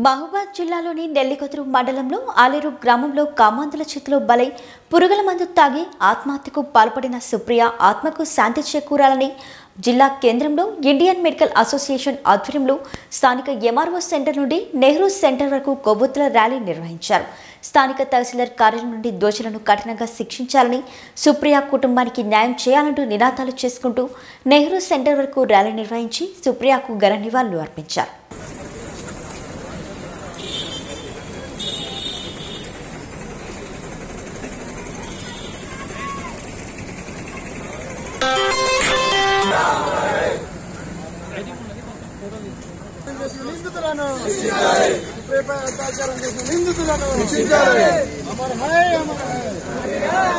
మహబూబాద్ జిల్లాలోని నెల్లికొతురు మండలంలో ఆలేరు గ్రామంలో కామాంధుల చేతిలో బలై పురుగుల మందు తాగి ఆత్మహత్యకు పాల్పడిన సుప్రియ ఆత్మకు శాంతి చేకూరాలని జిల్లా కేంద్రంలో ఇండియన్ మెడికల్ అసోసియేషన్ ఆధ్వర్యంలో స్థానిక ఎంఆర్ఓ సెంటర్ నుండి నెహ్రూ సెంటర్ వరకు కొవ్వొత్తుల ర్యాలీ నిర్వహించారు స్థానిక తహసీల్దార్ కార్యాలయం నుండి దోషులను కఠినంగా శిక్షించాలని సుప్రియ కుటుంబానికి న్యాయం చేయాలంటూ నినాదాలు చేసుకుంటూ నెహ్రూ సెంటర్ వరకు ర్యాలీ నిర్వహించి సుప్రియకు ఘన నివాళులు అర్పించారు నిందితులను పేపర్ అత్యాచారం చేసిన నిందితులను అమర్ హై అమర్ హై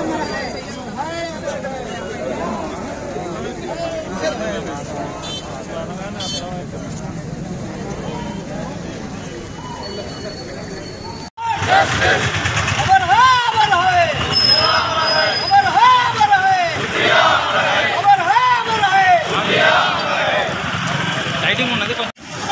अमर है अमर है अमर है अमर है अमर है अमर है లైటింగ్ ఉన్నది కొంచెం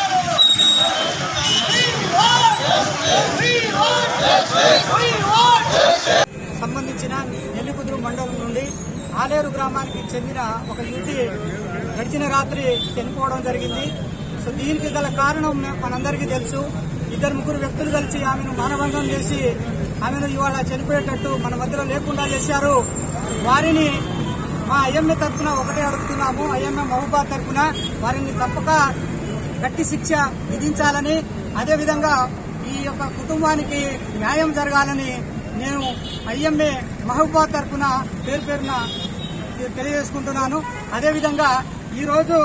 సంబంధించిన నెల్లికుదురు మండలం నుండి ఆలేరు గ్రామానికి చెందిన ఒక యువతి గడిచిన రాత్రి చనిపోవడం జరిగింది సో దీనికి గల కారణం మనందరికీ తెలుసు ఇద్దరు ముగ్గురు వ్యక్తులు కలిసి ఆమెను మానభంగం చేసి ఆమెను ఇవాళ చనిపోయేటట్టు మన మధ్యలో లేకుండా చేశారు వారిని మా ఐఎంఏ తరఫున ఒకటే అడుగుతున్నాము ఐఎంఏ మహబూబాద్ తరఫున వారిని తప్పక గట్టి శిక్ష విధించాలని అదేవిధంగా ఈ యొక్క కుటుంబానికి న్యాయం జరగాలని నేను ఐఎంఏ మహబూబాద్ తరఫున పేరు పేరున తెలియజేసుకుంటున్నాను అదేవిధంగా ఈరోజు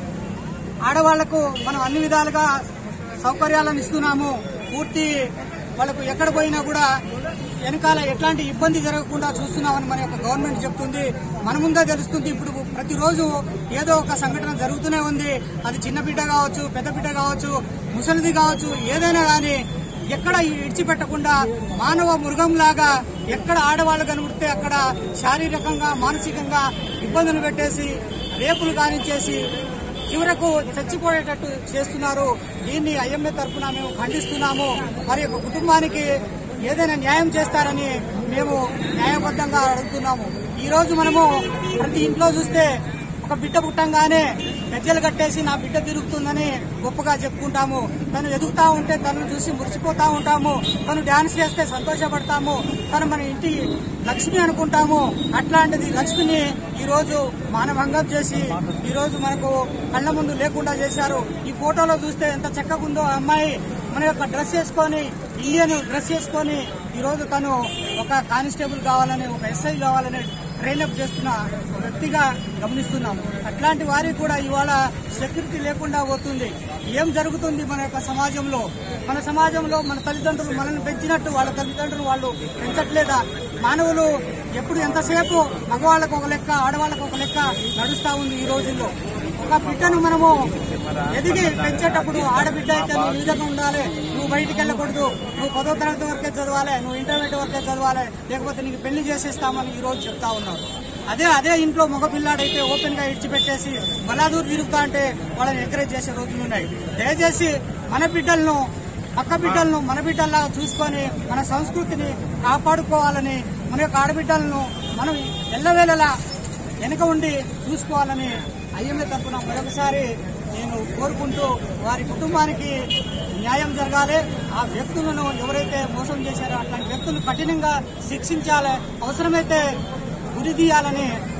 ఆడవాళ్లకు మనం అన్ని విధాలుగా సౌకర్యాలను ఇస్తున్నాము పూర్తి వాళ్ళకు ఎక్కడ పోయినా కూడా వెనకాల ఎట్లాంటి ఇబ్బంది జరగకుండా చూస్తున్నామని మన యొక్క గవర్నమెంట్ చెప్తుంది మన ముందే తెలుస్తుంది ఇప్పుడు ప్రతిరోజు ఏదో ఒక సంఘటన జరుగుతూనే ఉంది అది చిన్న బిడ్డ కావచ్చు పెద్ద బిడ్డ కావచ్చు ముసలిది కావచ్చు ఏదైనా కానీ ఎక్కడ ఇడిచిపెట్టకుండా మానవ మృగంలాగా ఎక్కడ ఆడవాళ్ళు కనబడితే అక్కడ శారీరకంగా మానసికంగా ఇబ్బందులు పెట్టేసి రేపులు కానిచ్చేసి చివరకు చచ్చిపోయేటట్టు చేస్తున్నారు దీన్ని ఐఎంఏ తరఫున మేము ఖండిస్తున్నాము మరి ఒక కుటుంబానికి ఏదైనా న్యాయం చేస్తారని మేము న్యాయబద్ధంగా అడుగుతున్నాము ఈ రోజు మనము ప్రతి ఇంట్లో చూస్తే ఒక బిడ్డ పుట్టంగానే గజ్జలు కట్టేసి నా బిడ్డ తిరుగుతుందని గొప్పగా చెప్పుకుంటాము తను ఎదుగుతా ఉంటే తనను చూసి మురిసిపోతా ఉంటాము తను డాన్స్ చేస్తే సంతోషపడతాము తను మన ఇంటి లక్ష్మి అనుకుంటాము అట్లాంటిది లక్ష్మిని ఈ రోజు మానభంగం చేసి ఈ రోజు మనకు కళ్ళ ముందు లేకుండా చేశారు ఈ ఫోటోలో చూస్తే ఎంత చక్కగా ఉందో ఆ అమ్మాయి మన యొక్క డ్రెస్ వేసుకొని ఇండియన్ డ్రెస్ వేసుకొని ఈ రోజు తను ఒక కానిస్టేబుల్ కావాలని ఒక ఎస్ఐ కావాలని ట్రైనప్ చేస్తున్న వ్యక్తిగా గమనిస్తున్నాం అట్లాంటి వారికి కూడా ఇవాళ సెక్యూరిటీ లేకుండా పోతుంది ఏం జరుగుతుంది మన యొక్క సమాజంలో మన సమాజంలో మన తల్లిదండ్రులు మనల్ని పెంచినట్టు వాళ్ళ తల్లిదండ్రులు వాళ్ళు పెంచట్లేదా మానవులు ఎప్పుడు ఎంతసేపు మగవాళ్ళకు ఒక లెక్క ఆడవాళ్ళకు ఒక లెక్క నడుస్తా ఉంది ఈ రోజుల్లో ఒక బిడ్డను మనము ఎదిగి పెంచేటప్పుడు ఆడబిడ్డ అయితే నువ్వు ఈ విధంగా ఉండాలి నువ్వు బయటికి వెళ్ళకూడదు నువ్వు పదో తరగతి వరకే చదవాలి నువ్వు ఇంటర్మీడియట్ వరకే చదవాలి లేకపోతే నీకు పెళ్లి చేసేస్తామని ఈ రోజు చెప్తా ఉన్నారు అదే అదే ఇంట్లో మగ పిల్లాడైతే ఓపెన్ గా ఇడిచిపెట్టేసి బలాదూరు తిరుగుతా అంటే వాళ్ళని ఎంకరేజ్ చేసే రోజులు ఉన్నాయి దయచేసి మన బిడ్డలను పక్క బిడ్డలను మన బిడ్డల్లాగా చూసుకొని మన సంస్కృతిని కాపాడుకోవాలని మన యొక్క ఆడబిడ్డలను మనం ఎల్లవేళలా వెనుక ఉండి చూసుకోవాలని ఐఎంఏ తరఫున మరొకసారి నేను కోరుకుంటూ వారి కుటుంబానికి న్యాయం జరగాలి ఆ వ్యక్తులను ఎవరైతే మోసం చేశారో అట్లాంటి వ్యక్తులు కఠినంగా శిక్షించాలి అవసరమైతే గురి తీయాలని